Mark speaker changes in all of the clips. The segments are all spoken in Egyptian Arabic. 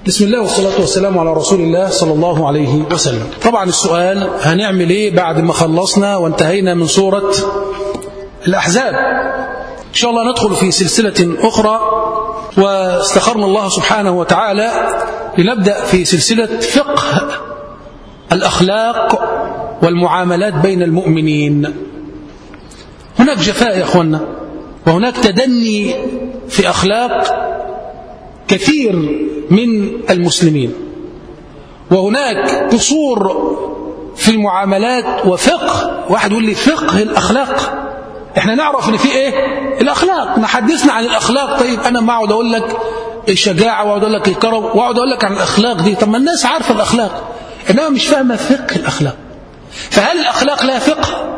Speaker 1: بسم الله والصلاة والسلام على رسول الله صلى الله عليه وسلم طبعا السؤال هنعمل ايه بعد ما خلصنا وانتهينا من سورة الأحزاب إن شاء الله ندخل في سلسلة أخرى واستخرنا الله سبحانه وتعالى لنبدأ في سلسلة فقه الأخلاق والمعاملات بين المؤمنين هناك جفاء يا أخوانا وهناك تدني في أخلاق كثير من المسلمين وهناك قصور في المعاملات وفقه واحد يقول لي فقه الأخلاق احنا نعرف ان في ايه الاخلاق ما حدثنا عن الاخلاق طيب انا ما اقعد اقول لك الشجاعه واقعد اقول لك الكرم واقعد اقول لك عن الاخلاق دي طب ما الناس عارفه الاخلاق انما مش فاهمه فقه الاخلاق فهل الاخلاق لها فقه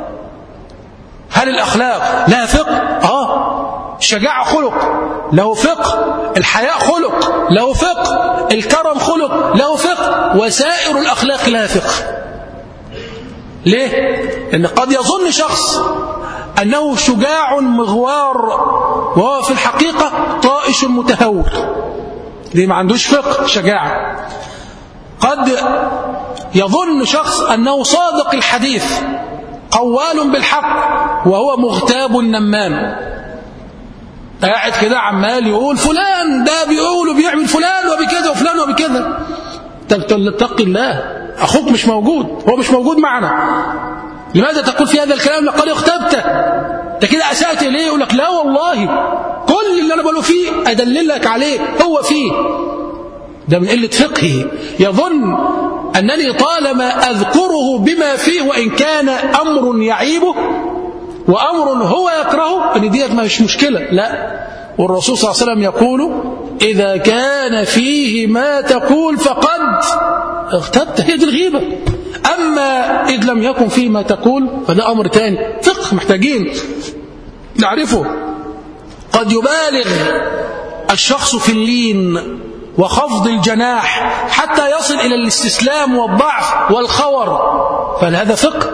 Speaker 1: هل الاخلاق لها فقه اه الشجاعه خلق له فقه الحياء خلق له فقه الكرم خلق له فقه وسائر الاخلاق لها فقه ليه لان قد يظن شخص أنه شجاع مغوار وهو في الحقيقة طائش متهور دي ما عندوش فقه شجاعة قد يظن شخص أنه صادق الحديث قوال بالحق وهو مغتاب نمام قاعد كده عمال يقول فلان ده بيقول وبيعمل فلان وبكذا وفلان وبكذا اتق الله أخوك مش موجود هو مش موجود معنا لماذا تقول في هذا الكلام لقد اغتبته انت كده اسات اليه يقول لك لا والله كل اللي انا بقوله فيه ادللك عليه هو فيه ده من قله فقهه يظن انني طالما اذكره بما فيه وان كان امر يعيبه وامر هو يكرهه ان ديت مش مشكله لا والرسول صلى الله عليه وسلم يقول اذا كان فيه ما تقول فقد اغتبت هي دي الغيبه أما إذ لم يكن فيه ما تقول فده أمر تاني فقه محتاجين نعرفه قد يبالغ الشخص في اللين وخفض الجناح حتى يصل إلى الاستسلام والضعف والخور فهل هذا فقه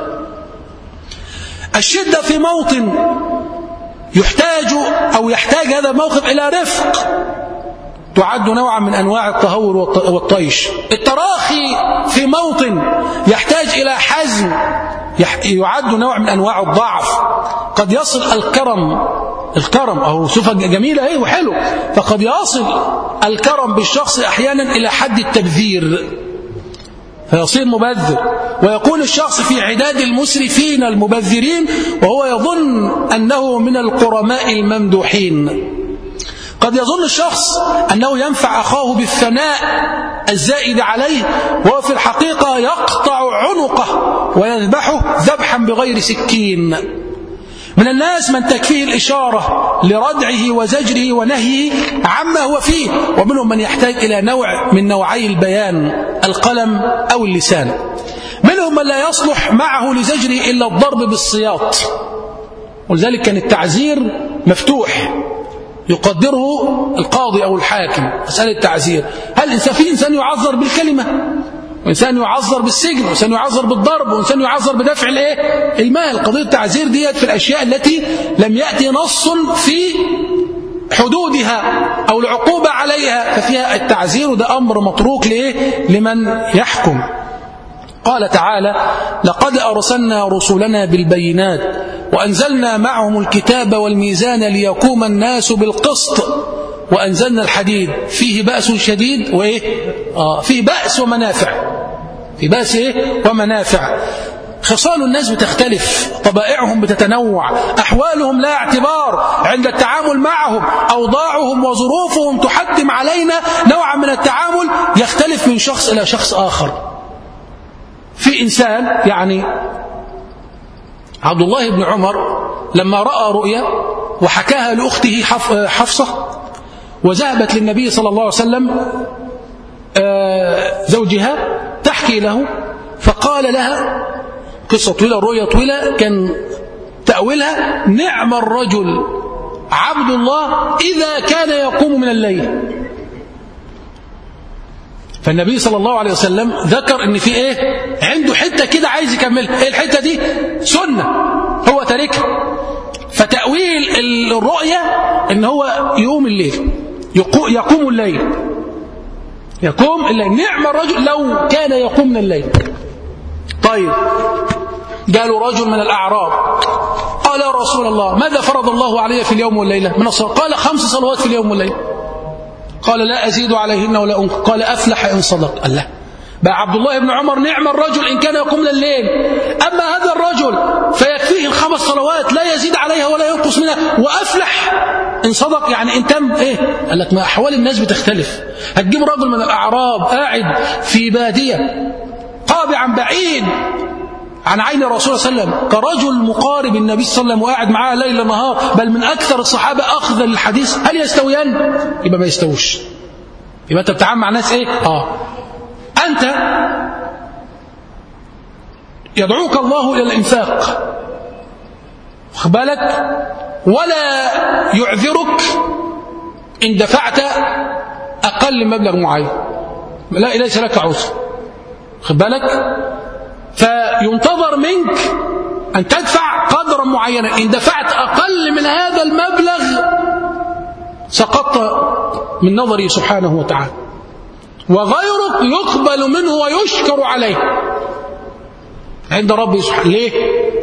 Speaker 1: الشدة في موطن يحتاج أو يحتاج هذا الموقف إلى رفق تعد نوعا من أنواع التهور والطيش التراخي في موطن يحتاج إلى حزم يعد نوع من أنواع الضعف قد يصل الكرم الكرم أو صفة جميلة ايه وحلو فقد يصل الكرم بالشخص أحيانا إلى حد التبذير فيصير مبذر ويكون الشخص في عداد المسرفين المبذرين وهو يظن أنه من القرماء الممدوحين قد يظن الشخص أنه ينفع أخاه بالثناء الزائد عليه وهو في الحقيقة يقطع عنقه ويذبحه ذبحا بغير سكين من الناس من تكفيه الإشارة لردعه وزجره ونهيه عما هو فيه ومنهم من يحتاج إلى نوع من نوعي البيان القلم أو اللسان منهم من لا يصلح معه لزجره إلا الضرب بالسياط ولذلك كان التعزير مفتوح يقدره القاضي أو الحاكم مسألة التعزير هل الإنسان في إنسان يعذر بالكلمة وإنسان يعذر بالسجن وإنسان يعذر بالضرب وإنسان يعذر بدفع الإيه؟ المال قضية التعزير ديت في الأشياء التي لم يأتي نص في حدودها أو العقوبة عليها ففيها التعزير ده أمر متروك لإيه؟ لمن يحكم قال تعالى لقد أرسلنا رسلنا بالبينات وأنزلنا معهم الكتاب والميزان ليقوم الناس بالقسط وأنزلنا الحديد فيه بأس شديد وإيه؟ آه فيه بأس ومنافع في بأس إيه؟ ومنافع خصال الناس بتختلف طبائعهم بتتنوع أحوالهم لا اعتبار عند التعامل معهم أوضاعهم وظروفهم تحتم علينا نوعا من التعامل يختلف من شخص إلى شخص آخر في إنسان يعني عبد الله بن عمر لما رأى رؤيا وحكاها لأخته حفصة وذهبت للنبي صلى الله عليه وسلم زوجها تحكي له فقال لها قصة طويلة رؤيا طويلة كان تأويلها نعم الرجل عبد الله إذا كان يقوم من الليل فالنبي صلى الله عليه وسلم ذكر ان في ايه عنده حته كده عايز يكملها ايه الحته دي سنه هو تاركها فتاويل الرؤيه ان هو يقوم الليل يقوم الليل يقوم الليل نعم الرجل لو كان يقوم من الليل طيب قالوا رجل من الأعراب قال يا رسول الله ماذا فرض الله علي في اليوم والليلة من الصلاة قال خمس صلوات في اليوم والليلة قال لا أزيد عليهن ولا أنقى قال أفلح إن صدق قال لا بقى عبد الله بن عمر نعم الرجل إن كان يقوم الليل أما هذا الرجل فيكفيه الخمس صلوات لا يزيد عليها ولا ينقص منها وأفلح إن صدق يعني إن تم إيه قال لك ما أحوال الناس بتختلف هتجيب رجل من الأعراب قاعد في بادية قابعا بعيد عن عين الرسول صلى الله عليه وسلم كرجل مقارب النبي صلى الله عليه وسلم وقاعد معاه ليل نهار بل من أكثر الصحابة أخذا للحديث هل يستويان؟ يبقى ما يستووش يبقى أنت بتتعامل مع ناس إيه؟ آه أنت يدعوك الله إلى الإنفاق واخد بالك ولا يعذرك إن دفعت أقل مبلغ معين لا ليس لك عذر واخد بالك فينتظر منك أن تدفع قدرا معينا إن دفعت أقل من هذا المبلغ سقطت من نظري سبحانه وتعالى وغيرك يقبل منه ويشكر عليه عند ربي سبحانه ليه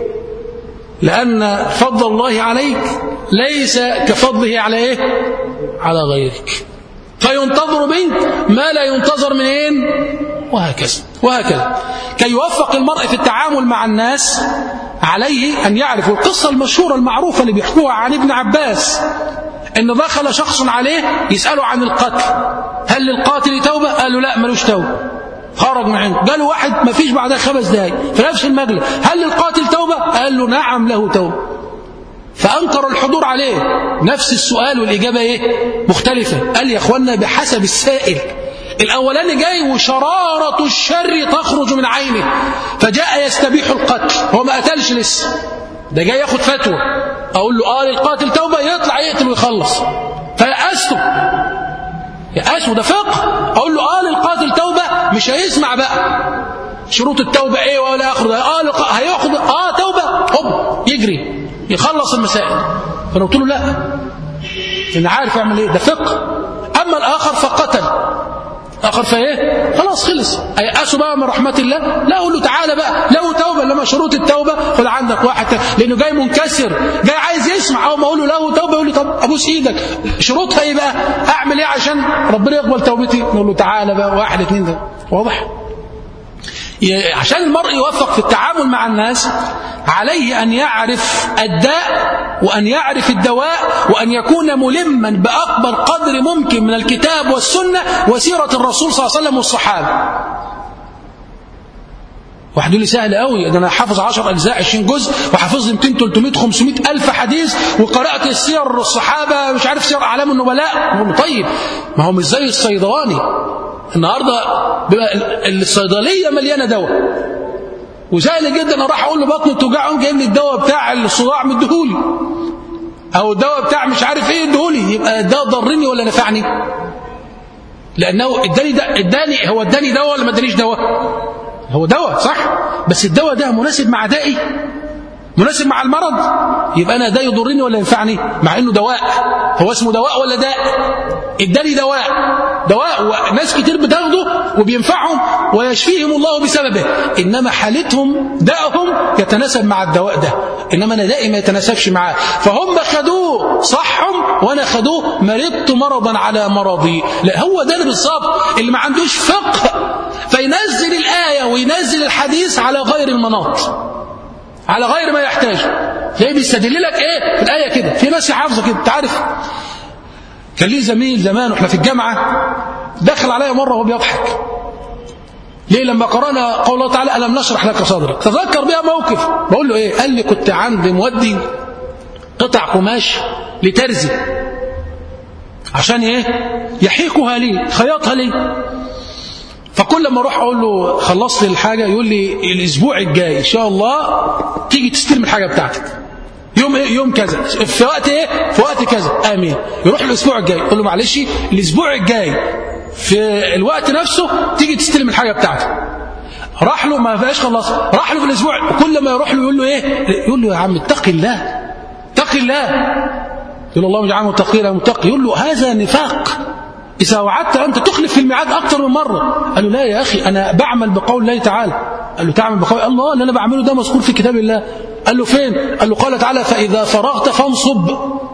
Speaker 1: لأن فضل الله عليك ليس كفضله على إيه على غيرك فينتظر منك ما لا ينتظر منين وهكذا وهكذا كي يوفق المرء في التعامل مع الناس عليه أن يعرف القصة المشهورة المعروفة اللي بيحكوها عن ابن عباس ان دخل شخص عليه يسأله عن القتل هل للقاتل توبة قالوا لا ملوش توبة خرج من عنده قالوا واحد ما فيش بعدها خمس دقايق في نفس المجلس هل للقاتل توبة قال له نعم له توبة فأنكر الحضور عليه نفس السؤال والإجابة إيه؟ مختلفة قال يا أخوانا بحسب السائل الأولاني جاي وشرارة الشر تخرج من عينه فجاء يستبيح القتل هو ما قتلش لسه ده جاي ياخد فتوى اقول له اه للقاتل توبه يطلع يقتل ويخلص فيأسته يأسه ده فقه اقول له اه للقاتل توبه مش هيسمع بقى شروط التوبه ايه ولا اخر اه لق... هياخد اه توبه هوب يجري يخلص المسائل فانا قلت له لا انا عارف يعمل ايه ده فقه اما الاخر فقتل اخر فايه خلاص خلص ايأسوا بقى من رحمه الله لا اقول له تعالى بقى له توبه لما شروط التوبه خد عندك واحد لانه جاي منكسر جاي عايز يسمع اول ما اقول له له توبه يقول لي طب ابوس ايدك شروطها ايه بقى اعمل ايه عشان ربنا يقبل توبتي نقول له تعالى بقى واحد اثنين ده واضح عشان المرء يوفق في التعامل مع الناس عليه أن يعرف الداء وأن يعرف الدواء وأن يكون ملما بأكبر قدر ممكن من الكتاب والسنة وسيرة الرسول صلى الله عليه وسلم والصحابة واحد يقول لي سهل قوي ده انا حافظ 10 اجزاء 20 جزء وحافظ 200 300 500 الف حديث وقرات السير الصحابه مش عارف سير اعلام النبلاء طيب ما هو مش زي الصيدلاني النهارده بيبقى الصيدليه مليانه دواء وسهل جدا انا راح اقول له بطني بتوجعني جايب لي الدواء بتاع الصداع مديهولي او الدواء بتاع مش عارف ايه اديهولي يبقى ده ضرني ولا نفعني لانه اداني ده اداني هو اداني دواء ولا ما ادانيش دواء هو دواء صح بس الدواء ده مناسب مع دائي مناسب مع المرض يبقى انا ده يضرني ولا ينفعني مع انه دواء هو اسمه دواء ولا داء اداني دواء دواء وناس كتير بتاخده وبينفعهم ويشفيهم الله بسببه انما حالتهم داءهم يتناسب مع الدواء ده انما انا دائما ما يتناسبش معاه فهم خدوه صحهم وانا خدوه مرضت مرضا على مرضي لا هو ده بالظبط اللي ما عندوش فقه فينزل الايه وينزل الحديث على غير المناط على غير ما يحتاج تلاقيه بيستدل لك ايه في الايه كده في ناس حافظه كده انت عارف كان لي زميل زمان واحنا في الجامعه دخل عليا مره وهو بيضحك ليه لما قرانا قول الله تعالى الم نشرح لك صدرك تذكر بيها موقف بقول له ايه قال لي كنت عندي مودي قطع قماش لترزي عشان ايه يحيكها لي خياطها لي فكل ما اروح اقول له خلصت الحاجه يقول لي الاسبوع الجاي ان شاء الله تيجي تستلم الحاجه بتاعتك يوم ايه يوم كذا في وقت ايه في وقت كذا امين يروح الاسبوع الجاي يقول له معلش الاسبوع الجاي في الوقت نفسه تيجي تستلم الحاجه بتاعتك راح له ما بقاش خلص راح له في الاسبوع كل ما يروح له يقول له ايه يقول له يا عم اتق الله اتق الله يقول الله اجعله متقي لا متقي يقول له هذا نفاق إذا وعدت أنت تخلف في الميعاد أكثر من مرة قال له لا يا أخي أنا بعمل بقول الله تعالى قال له تعمل بقول الله اللي أنا بعمله ده مذكور في كتاب الله قال له فين قال له قال تعالى فإذا فرغت فانصب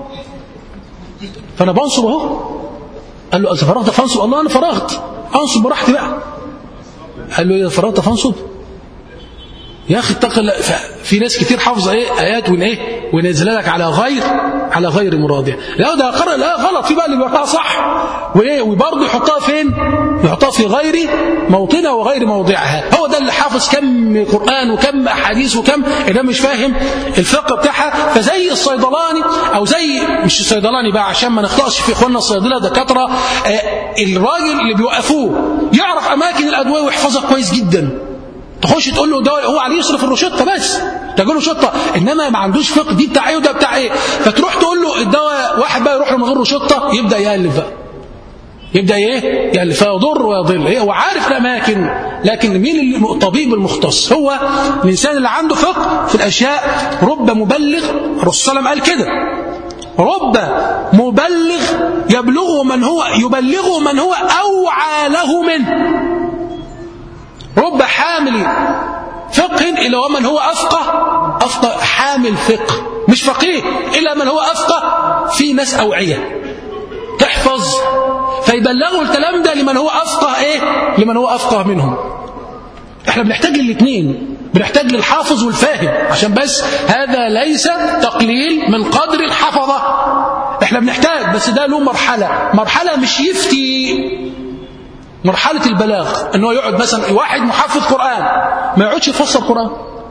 Speaker 1: فأنا بنصب أهو قال له إذا فرغت فانصب الله أنا فرغت أنصب براحتي بقى قال له إذا فرغت فانصب يا اخي اتق الله في ناس كتير حافظه ايه ايات وين ايه وينزلها لك على غير على غير مرادها لا ده قرأ لا غلط في بقى اللي بيقراها صح وايه وبرضه يحطها فين يحطها في غير موطنها وغير موضعها هو ده اللي حافظ كم قران وكم احاديث وكم ده مش فاهم الفقه بتاعها فزي الصيدلاني او زي مش الصيدلاني بقى عشان ما نخطاش في اخواننا الصيادله دكاتره آه الراجل اللي بيوقفوه يعرف اماكن الادويه ويحفظها كويس جدا تخش تقول له دواء هو عليه يصرف الروشته بس تقول له شطه انما ما عندوش فقه دي بتاع ايه وده بتاع ايه فتروح تقول له الدواء واحد بقى يروح له من غير روشته يبدا يالف بقى يبدا ايه يالف فيضر ويضل ايه هو عارف الاماكن لكن مين الطبيب المختص هو الانسان اللي عنده فقه في الاشياء رب مبلغ الرسول صلى الله عليه وسلم قال كده رب مبلغ يبلغه من هو يبلغه من هو اوعى له منه رب حامل فقه إلى ومن هو أفقه أفقه حامل فقه مش فقيه إلا من هو أفقه في ناس أوعية تحفظ فيبلغوا الكلام ده لمن هو أفقه إيه لمن هو أفقه منهم احنا بنحتاج للاثنين بنحتاج للحافظ والفاهم عشان بس هذا ليس تقليل من قدر الحفظة احنا بنحتاج بس ده له مرحلة مرحلة مش يفتي مرحلة البلاغ أنه يقعد مثلا واحد محفظ قرآن ما يقعدش يفسر قرآن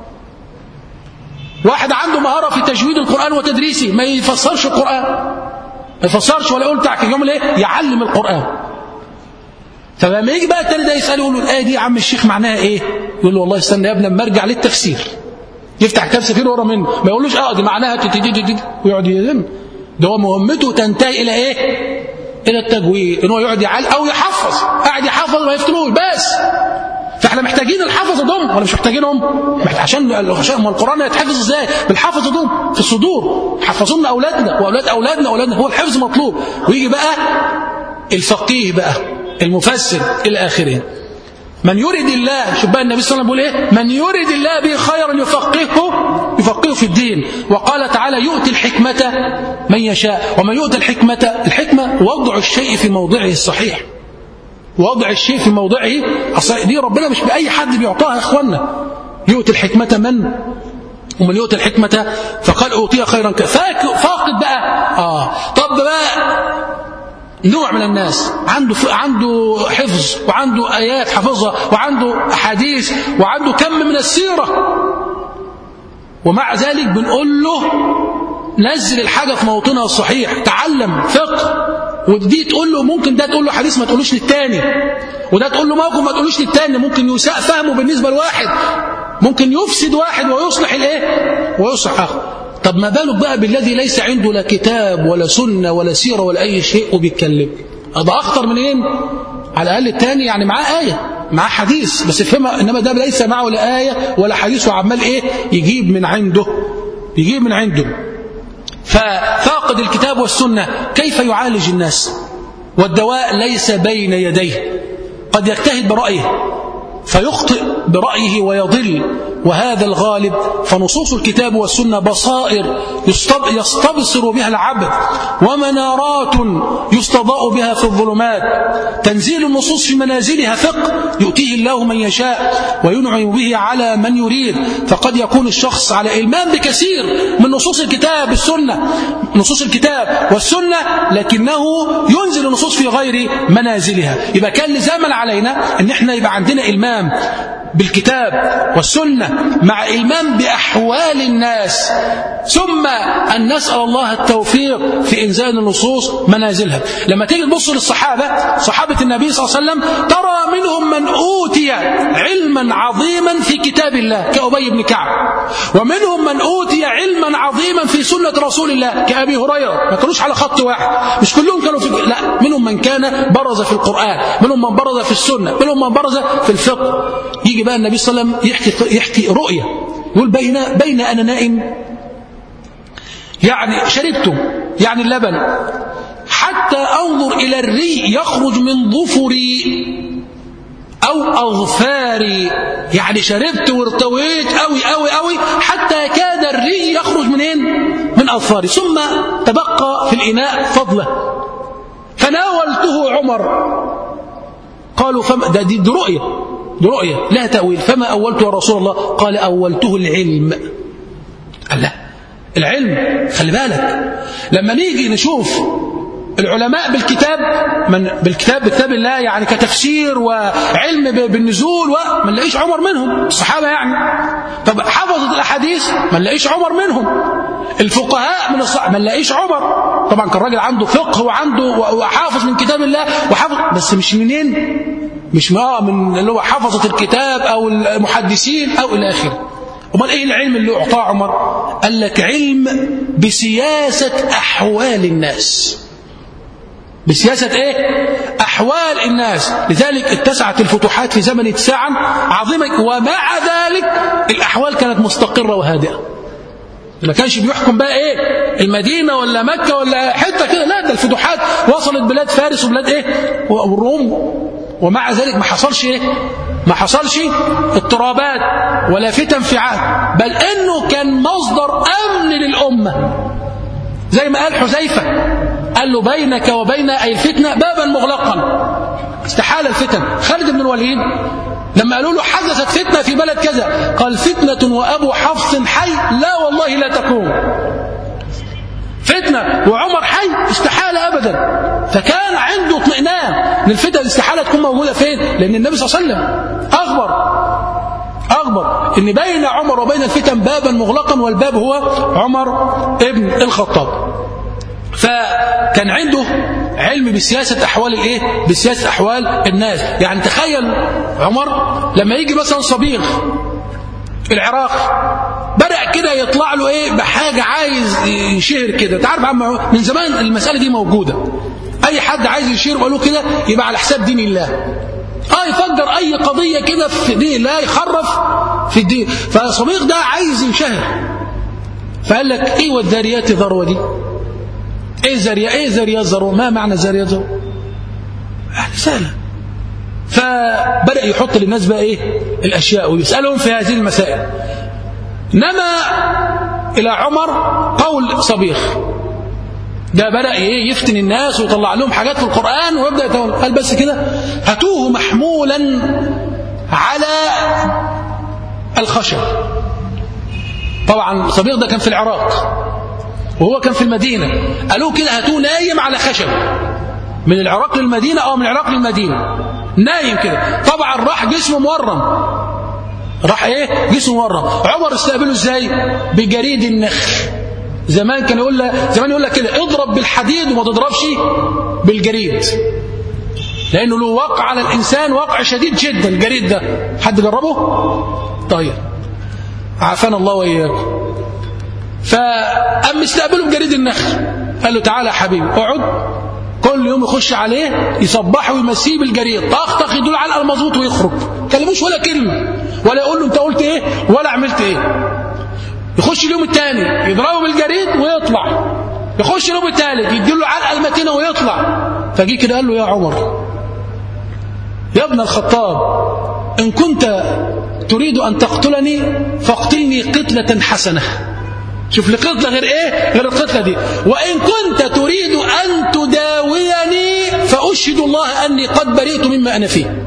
Speaker 1: واحد عنده مهارة في تجويد القرآن وتدريسه ما يفسرش القرآن ما يفسرش ولا يقول تعك يوم الايه يعلم القرآن فلما يجي بقى التاني ده يسأله يقول له الآية دي يا عم الشيخ معناها إيه يقول له والله استنى يا ابني اما ارجع للتفسير يفتح كتاب سفير ورا منه ما يقولوش اه دي معناها تتجدد ويقعد يذم ده هو مهمته تنتهي إلى إيه إلى التجويد إن هو يقعد يعل أو يحفظ قاعد يحفظ ما يفتلوش بس فاحنا محتاجين الحفظة دول ولا مش محتاجينهم عشان عشان القرآن يتحفظ ازاي بالحفظة دول في الصدور حفظونا أولادنا وأولاد أولادنا أولادنا هو الحفظ مطلوب ويجي بقى الفقيه بقى المفسر إلى آخره من يريد الله شوف بقى النبي صلى الله عليه وسلم بيقول ايه من يريد الله به خيرا يفقهه يفقهه في الدين وقال تعالى يؤتي الحكمة من يشاء ومن يؤتي الحكمة الحكمة وضع الشيء في موضعه الصحيح وضع الشيء في موضعه الصحيح دي ربنا مش بأي حد بيعطاها يا اخوانا يؤتي الحكمة من ومن يؤتي الحكمة فقال أوتي خيرا فاقد بقى آه طب بقى نوع من الناس عنده عنده حفظ وعنده آيات حفظها وعنده أحاديث وعنده كم من السيرة ومع ذلك بنقول له نزل الحاجة في موطنها الصحيح تعلم فقه ودي تقول له ممكن ده تقول له حديث ما تقولوش للتاني وده تقول له موقف ما تقولوش للتاني ممكن يساء فهمه بالنسبة لواحد ممكن يفسد واحد ويصلح الايه ويصلح اخر طب ما بالك بقى بالذي ليس عنده لا كتاب ولا سنة ولا سيرة ولا أي شيء وبيتكلم هذا أخطر منين على الأقل الثاني يعني معاه آية معاه حديث بس افهمها إنما ده ليس معه لا آية ولا حديث وعمال إيه يجيب من عنده يجيب من عنده ففاقد الكتاب والسنة كيف يعالج الناس والدواء ليس بين يديه قد يجتهد برأيه فيخطئ برأيه ويضل وهذا الغالب فنصوص الكتاب والسنة بصائر يستبصر بها العبد ومنارات يستضاء بها في الظلمات تنزيل النصوص في منازلها فقه يؤتيه الله من يشاء وينعم به على من يريد فقد يكون الشخص على إلمام بكثير من نصوص الكتاب السنة نصوص الكتاب والسنة لكنه ينزل النصوص في غير منازلها يبقى كان لزاما علينا ان احنا يبقى عندنا إلمام بالكتاب والسنة مع إلمام بأحوال الناس ثم أن نسأل الله التوفيق في إنزال النصوص منازلها لما تيجي تبص للصحابة صحابة النبي صلى الله عليه وسلم ترى منهم من أوتي علما عظيما في كتاب الله كأبي بن كعب ومنهم من أوتي علما عظيما في سنة رسول الله كأبي هريرة ما كانوش على خط واحد مش كلهم كانوا في لا منهم من كان برز في القرآن منهم من برز في السنة منهم من برز في الفقه يجي بقى النبي صلى الله عليه وسلم يحكي, يحكي رؤية يقول بين, بين أنا نائم يعني شربت يعني اللبن حتى أنظر إلى الري يخرج من ظفري أو أظفاري يعني شربت وارتويت أوي أوي أوي حتى كاد الري يخرج منين من أظفاري ثم تبقى في الإناء فضله فناولته عمر قالوا فما ده دي, دي رؤية دي رؤية لا تأويل فما أولته يا رسول الله قال أولته العلم قال لا العلم خلي بالك لما نيجي نشوف العلماء بالكتاب من بالكتاب بكتاب الله يعني كتفسير وعلم بالنزول وما نلاقيش عمر منهم الصحابه يعني طب حفظت الاحاديث ما نلاقيش عمر منهم الفقهاء من الصحابه ما نلاقيش عمر طبعا كان راجل عنده فقه وعنده وحافظ من كتاب الله وحافظ بس مش منين مش من اللي هو حفظة الكتاب او المحدثين او الى اخره امال ايه العلم اللي اعطاه عمر قال لك علم بسياسه احوال الناس بسياسة ايه احوال الناس لذلك اتسعت الفتوحات في زمن اتساعا عظيما ومع ذلك الاحوال كانت مستقرة وهادئة ما كانش بيحكم بقى ايه المدينة ولا مكة ولا حتة كده لا ده الفتوحات وصلت بلاد فارس وبلاد ايه والروم ومع ذلك ما حصلش ايه ما حصلش اضطرابات ولا فتن في عهد بل انه كان مصدر امن للامه زي ما قال حذيفه قال له بينك وبين اي الفتنه بابا مغلقا استحال الفتن خالد بن الوليد لما قالوا له حدثت فتنه في بلد كذا قال فتنه وابو حفص حي لا والله لا تقوم فتنة وعمر حي استحالة أبدا فكان عنده اطمئنان ان الفتنة استحالة تكون موجودة فين لأن النبي صلى الله عليه وسلم أخبر أخبر أن بين عمر وبين الفتن بابا مغلقا والباب هو عمر ابن الخطاب فكان عنده علم بسياسة أحوال الإيه؟ بسياسة أحوال الناس يعني تخيل عمر لما يجي مثلا صبيغ العراق بدأ كده يطلع له ايه بحاجة عايز يشهر كده تعرف عم من زمان المسألة دي موجودة اي حد عايز يشهر وقالوا كده يبقى على حساب دين الله اه يفجر اي قضية كده في دين الله يخرف في الدين فصبيغ ده عايز ينشهر فقال لك ايه والذاريات ذروة دي ايه زريا ايه زريات ذروة ما معنى زريات ذروة سهله فبدأ يحط للناس بقى ايه الاشياء ويسألهم في هذه المسائل نما الى عمر قول صبيغ ده بدأ ايه يفتن الناس ويطلع لهم حاجات في القرآن ويبدأ يتولى قال بس كده هاتوه محمولا على الخشب طبعا صبيغ ده كان في العراق وهو كان في المدينة قالوه كده هاتوه نايم على خشب من العراق للمدينة أو من العراق للمدينة نايم كده طبعا راح جسمه مورم راح ايه جسمه مورم عمر استقبله ازاي بجريد النخل زمان كان يقول له زمان يقول لك كده اضرب بالحديد وما تضربش بالجريد لانه له وقع على الانسان وقع شديد جدا الجريد ده حد جربه طيب عافانا الله واياكم فقام استقبله بجريد النخل قال له تعالى يا حبيبي اقعد كل يوم يخش عليه يصبحه ويمسيه بالجريد طخ يدل على المظبوط ويخرج كلموش ولا كلمه ولا يقول له انت قلت ايه ولا عملت ايه يخش اليوم الثاني يضربه بالجريد ويطلع يخش اليوم الثالث يديله علقه المتينه ويطلع فجي كده قال له يا عمر يا ابن الخطاب ان كنت تريد ان تقتلني فاقتلني قتله حسنه شوف لي قتله غير ايه غير القتله دي وان كنت تريد ان تداويني فاشهد الله اني قد برئت مما انا فيه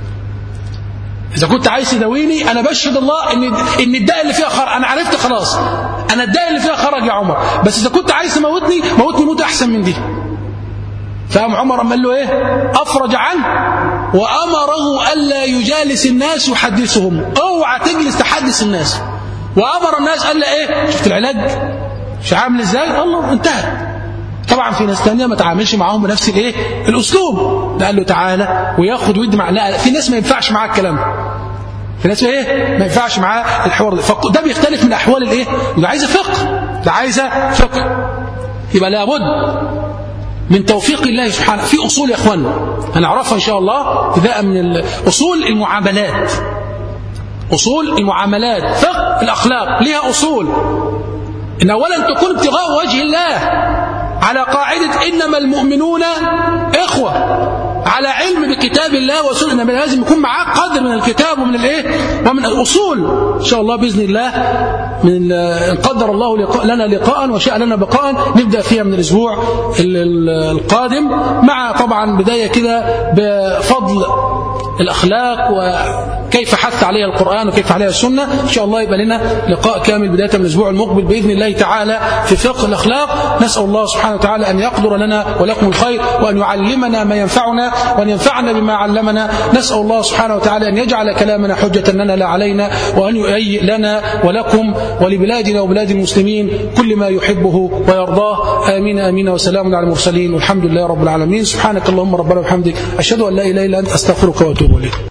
Speaker 1: إذا كنت عايز تداويني أنا بشهد الله إن إن الداء اللي فيها خرج أنا عرفت خلاص أنا الداء اللي فيها خرج يا عمر بس إذا كنت عايز تموتني موتني موت أحسن من دي فقام عمر قال له إيه أفرج عنه وأمره ألا يجالس الناس يحدثهم اوعى تجلس تحدث الناس وأمر الناس قال له إيه شفت العلاج مش عامل إزاي الله انتهى طبعا في ناس ثانيه ما تعاملش معاهم بنفس الايه الاسلوب ده قال له تعالى وياخد ود مع لا في ناس ما ينفعش معاه الكلام ده في ناس ايه ما ينفعش معاه الحوار ده فده بيختلف من احوال الايه ده عايزه فقه ده عايزه فقه يبقى لابد من توفيق الله سبحانه في اصول يا اخوانا هنعرفها ان شاء الله ابتداء من اصول المعاملات اصول المعاملات فقه الاخلاق ليها اصول ان اولا تكون ابتغاء وجه الله على قاعدة إنما المؤمنون إخوة على علم بكتاب الله وسنة إنما لازم يكون معاه قدر من الكتاب ومن الإيه ومن الأصول إن شاء الله بإذن الله من إن قدر الله لقاء لنا لقاء وشاء لنا بقاء نبدأ فيها من الأسبوع القادم مع طبعا بداية كده بفضل الأخلاق وكيف حث عليها القرآن وكيف عليها السنة إن شاء الله يبقى لنا لقاء كامل بداية من الأسبوع المقبل بإذن الله تعالى في فقه الأخلاق نسأل الله سبحانه وتعالى أن يقدر لنا ولكم الخير وأن يعلمنا ما ينفعنا وأن ينفعنا بما علمنا نسأل الله سبحانه وتعالى أن يجعل كلامنا حجة لنا لا علينا وأن يهيئ لنا ولكم ولبلادنا وبلاد المسلمين كل ما يحبه ويرضاه آمين آمين وسلام على المرسلين والحمد لله رب العالمين سبحانك اللهم ربنا وبحمدك أشهد أن لا إله إلا أنت أستغفرك وأتوب إليك